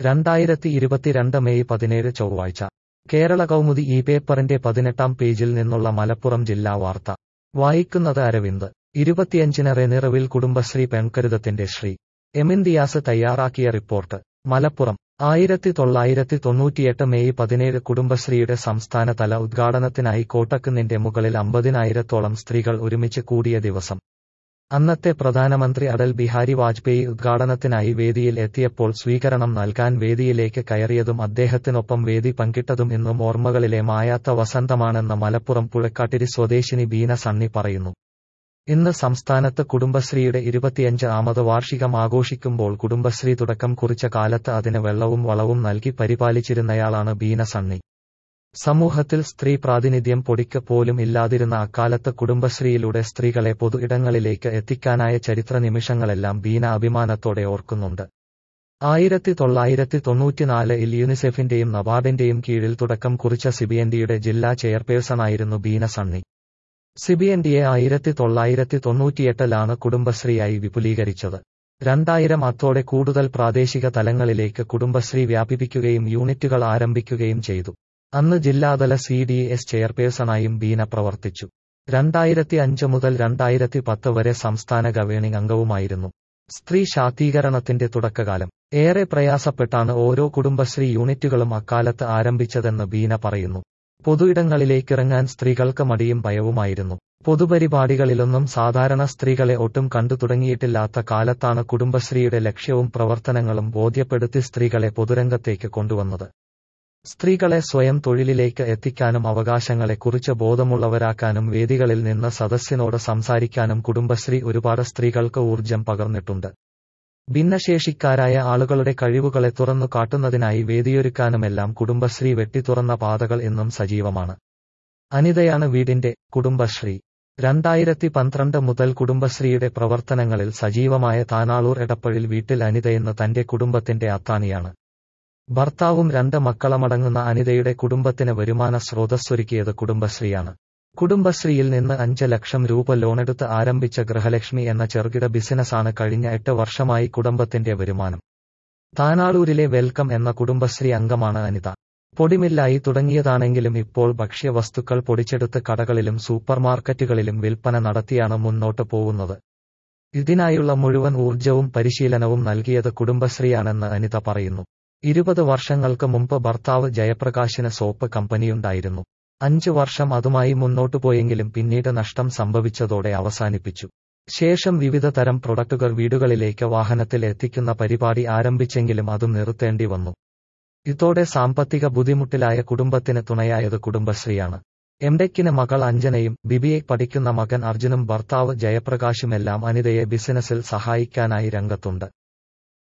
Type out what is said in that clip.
രണ്ടായിരത്തി ഇരുപത്തിരണ്ട് മെയ് പതിനേഴ് ചൊവ്വാഴ്ച കേരള കൗമുദി ഈ പേപ്പറിന്റെ പതിനെട്ടാം പേജിൽ നിന്നുള്ള മലപ്പുറം ജില്ലാ വാർത്ത വായിക്കുന്നത് അരവിന്ദ് ഇരുപത്തിയഞ്ചിന് റെനിറവിൽ കുടുംബശ്രീ പെൺകരുതത്തിന്റെ ശ്രീ എമിന്തിയാസ് തയ്യാറാക്കിയ റിപ്പോർട്ട് മലപ്പുറം ആയിരത്തി തൊള്ളായിരത്തി തൊണ്ണൂറ്റിയെട്ട് മെയ് പതിനേഴ് കുടുംബശ്രീയുടെ സംസ്ഥാനതല ഉദ്ഘാടനത്തിനായി കോട്ടക്കുന്നിന്റെ മുകളിൽ അമ്പതിനായിരത്തോളം സ്ത്രീകൾ ഒരുമിച്ച് കൂടിയ ദിവസം അന്നത്തെ പ്രധാനമന്ത്രി അടൽ ബിഹാരി വാജ്പേയി ഉദ്ഘാടനത്തിനായി വേദിയിൽ എത്തിയപ്പോൾ സ്വീകരണം നൽകാൻ വേദിയിലേക്ക് കയറിയതും അദ്ദേഹത്തിനൊപ്പം വേദി പങ്കിട്ടതും ഇന്നും ഓർമ്മകളിലെ മായാത്ത വസന്തമാണെന്ന് മലപ്പുറം പുഴക്കാട്ടിരി സ്വദേശിനി ബീന സണ്ണി പറയുന്നു ഇന്ന് സംസ്ഥാനത്ത് കുടുംബശ്രീയുടെ ഇരുപത്തിയഞ്ച് ആമത് വാർഷികം ആഘോഷിക്കുമ്പോൾ കുടുംബശ്രീ തുടക്കം കുറിച്ച കാലത്ത് അതിന് വെള്ളവും വളവും നൽകി പരിപാലിച്ചിരുന്നയാളാണ് ബീന സണ്ണി സമൂഹത്തിൽ സ്ത്രീ പ്രാതിനിധ്യം പൊടിക്ക് പോലും ഇല്ലാതിരുന്ന അക്കാലത്ത് കുടുംബശ്രീയിലൂടെ സ്ത്രീകളെ പൊതു ഇടങ്ങളിലേക്ക് എത്തിക്കാനായ ചരിത്ര നിമിഷങ്ങളെല്ലാം ബീന അഭിമാനത്തോടെ ഓർക്കുന്നുണ്ട് ആയിരത്തി തൊള്ളായിരത്തി തൊണ്ണൂറ്റിനാലിൽ യൂണിസെഫിന്റെയും നബാർഡിന്റെയും കീഴിൽ തുടക്കം കുറിച്ച സിബിഎൻഡിയുടെ ജില്ലാ ചെയർപേഴ്സണായിരുന്നു ബീന സണ്ണി സിബിഎൻഡിയെ ആയിരത്തി തൊള്ളായിരത്തി തൊണ്ണൂറ്റിയെട്ടിലാണ് കുടുംബശ്രീയായി വിപുലീകരിച്ചത് രണ്ടായിരം അത്തോടെ കൂടുതൽ പ്രാദേശിക തലങ്ങളിലേക്ക് കുടുംബശ്രീ വ്യാപിപ്പിക്കുകയും യൂണിറ്റുകൾ ആരംഭിക്കുകയും ചെയ്തു അന്ന് ജില്ലാതല സി ഡി എസ് ചെയർപേഴ്സണായും ബീന പ്രവർത്തിച്ചു രണ്ടായിരത്തി അഞ്ച് മുതൽ രണ്ടായിരത്തി പത്ത് വരെ സംസ്ഥാന ഗവേണിംഗ് അംഗവുമായിരുന്നു സ്ത്രീ ശാക്തീകരണത്തിന്റെ തുടക്കകാലം ഏറെ പ്രയാസപ്പെട്ടാണ് ഓരോ കുടുംബശ്രീ യൂണിറ്റുകളും അക്കാലത്ത് ആരംഭിച്ചതെന്ന് ബീന പറയുന്നു പൊതുയിടങ്ങളിലേക്കിറങ്ങാൻ സ്ത്രീകൾക്ക് മടിയും ഭയവുമായിരുന്നു പൊതുപരിപാടികളിലൊന്നും സാധാരണ സ്ത്രീകളെ ഒട്ടും കണ്ടു തുടങ്ങിയിട്ടില്ലാത്ത കാലത്താണ് കുടുംബശ്രീയുടെ ലക്ഷ്യവും പ്രവർത്തനങ്ങളും ബോധ്യപ്പെടുത്തി സ്ത്രീകളെ പൊതുരംഗത്തേക്ക് കൊണ്ടുവന്നത് സ്ത്രീകളെ സ്വയം തൊഴിലിലേക്ക് എത്തിക്കാനും അവകാശങ്ങളെക്കുറിച്ച് ബോധമുള്ളവരാക്കാനും വേദികളിൽ നിന്ന് സദസ്സിനോട് സംസാരിക്കാനും കുടുംബശ്രീ ഒരുപാട് സ്ത്രീകൾക്ക് ഊർജം പകർന്നിട്ടുണ്ട് ഭിന്നശേഷിക്കാരായ ആളുകളുടെ കഴിവുകളെ തുറന്നു കാട്ടുന്നതിനായി വേദിയൊരുക്കാനുമെല്ലാം കുടുംബശ്രീ വെട്ടിത്തുറന്ന പാതകൾ എന്നും സജീവമാണ് അനിതയാണ് വീടിന്റെ കുടുംബശ്രീ രണ്ടായിരത്തി പന്ത്രണ്ട് മുതൽ കുടുംബശ്രീയുടെ പ്രവർത്തനങ്ങളിൽ സജീവമായ താനാളൂർ എടപ്പഴിൽ വീട്ടിൽ അനിതയെന്ന് തന്റെ കുടുംബത്തിന്റെ അത്താണിയാണ് ഭർത്താവും രണ്ട് മക്കളമടങ്ങുന്ന അനിതയുടെ കുടുംബത്തിന് വരുമാന സ്രോതസ്സൊരുക്കിയത് കുടുംബശ്രീയാണ് കുടുംബശ്രീയിൽ നിന്ന് അഞ്ച് ലക്ഷം രൂപ ലോണെടുത്ത് ആരംഭിച്ച ഗൃഹലക്ഷ്മി എന്ന ചെറുകിട ബിസിനസ്സാണ് കഴിഞ്ഞ എട്ട് വർഷമായി കുടുംബത്തിന്റെ വരുമാനം താനാളൂരിലെ വെൽക്കം എന്ന കുടുംബശ്രീ അംഗമാണ് അനിത പൊടിമില്ലായി തുടങ്ങിയതാണെങ്കിലും ഇപ്പോൾ ഭക്ഷ്യവസ്തുക്കൾ പൊടിച്ചെടുത്ത് കടകളിലും സൂപ്പർമാർക്കറ്റുകളിലും വിൽപ്പന നടത്തിയാണ് മുന്നോട്ട് പോകുന്നത് ഇതിനായുള്ള മുഴുവൻ ഊർജവും പരിശീലനവും നൽകിയത് കുടുംബശ്രീയാണെന്ന് അനിത പറയുന്നു ഇരുപത് വർഷങ്ങൾക്ക് മുമ്പ് ഭർത്താവ് ജയപ്രകാശിന് സോപ്പ് കമ്പനിയുണ്ടായിരുന്നു അഞ്ചു വർഷം അതുമായി മുന്നോട്ടു പോയെങ്കിലും പിന്നീട് നഷ്ടം സംഭവിച്ചതോടെ അവസാനിപ്പിച്ചു ശേഷം വിവിധ തരം പ്രൊഡക്റ്റുകൾ വീടുകളിലേക്ക് വാഹനത്തിൽ എത്തിക്കുന്ന പരിപാടി ആരംഭിച്ചെങ്കിലും അതും നിർത്തേണ്ടി വന്നു ഇതോടെ സാമ്പത്തിക ബുദ്ധിമുട്ടിലായ കുടുംബത്തിന് തുണയായത് കുടുംബശ്രീയാണ് എംടെക്കിന് മകൾ അഞ്ജനയും ബിബിയെ പഠിക്കുന്ന മകൻ അർജുനും ഭർത്താവ് ജയപ്രകാശുമെല്ലാം അനിതയെ ബിസിനസ്സിൽ സഹായിക്കാനായി രംഗത്തുണ്ട്